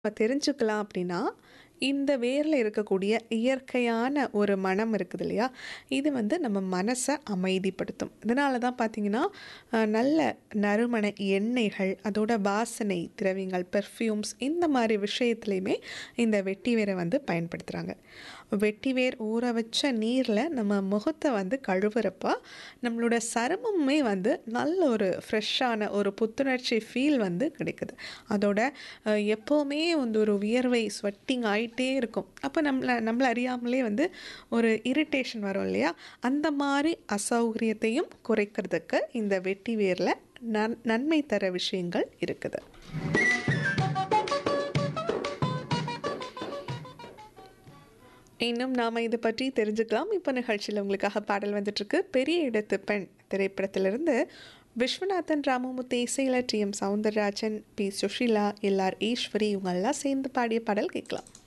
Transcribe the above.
நம்ம தெரிஞ்சுக்கலாம் அப்படின்னா, இந்த வேர்ல இருக்கக்கூடிய இயற்கையான ஒரு மணம் இருக்குது இல்லையா? இது வந்து நம்ம மனச அமைதிப்படுத்தும். இதனால தான் பார்த்தீங்கன்னா, அ நல்ல நறுமண எண்ணெய்கள், அதோட வாசனை திரவியங்கள், பெர்ஃப்யூம்ஸ் இந்த மாரி விஷயத்துலயுமே இந்த வெட்டிவேர வந்து பயன்படுத்துறாங்க. வெட்டிவேர் ஊற வச்ச நீர்ல நம்ம முகத்த வந்து கழுவுறப்ப, நம்மளோட சருமமுமே வந்து நல்ல ஒரு ஃப்ரெஷ்ஷான ஒரு புத்துணர்ச்சி ஃபீல் வந்து கிடைக்குது. அதோட அ எப்பவுமே வந்து ஒரு வியர்வை ஸ்வெட்டிங் ஆயிட்டே இருக்கும். அப்ப நம்மள நம்மள அறியாமலே வந்து ஒரு இரிட்டேஷன் வரும் இல்லையா? அந்த மாரி அசௌகரியத்தையும் குறைக்கிறதுக்கு இந்த வெட்டிவேர்ல நன் நன்மை தர விஷயங்கள் இருக்குது. இன்னும் நாம இத பற்றி தெரிஞ்சுக்கலாம். இப்ப நிகழ்ச்சியில உங்களுக்காக பாடல் வந்துட்டுருக்கு. பெரிய இடத்து பெண் திரைப்படத்திலிருந்து விஸ்வநாதன் ராமமூர்த்தி இசையில T. M. Soundararajan, P. Susheela, L. R. Eswari இவங்கலாம் சேர்ந்து பாடிய பாடல் கேட்கலாம்.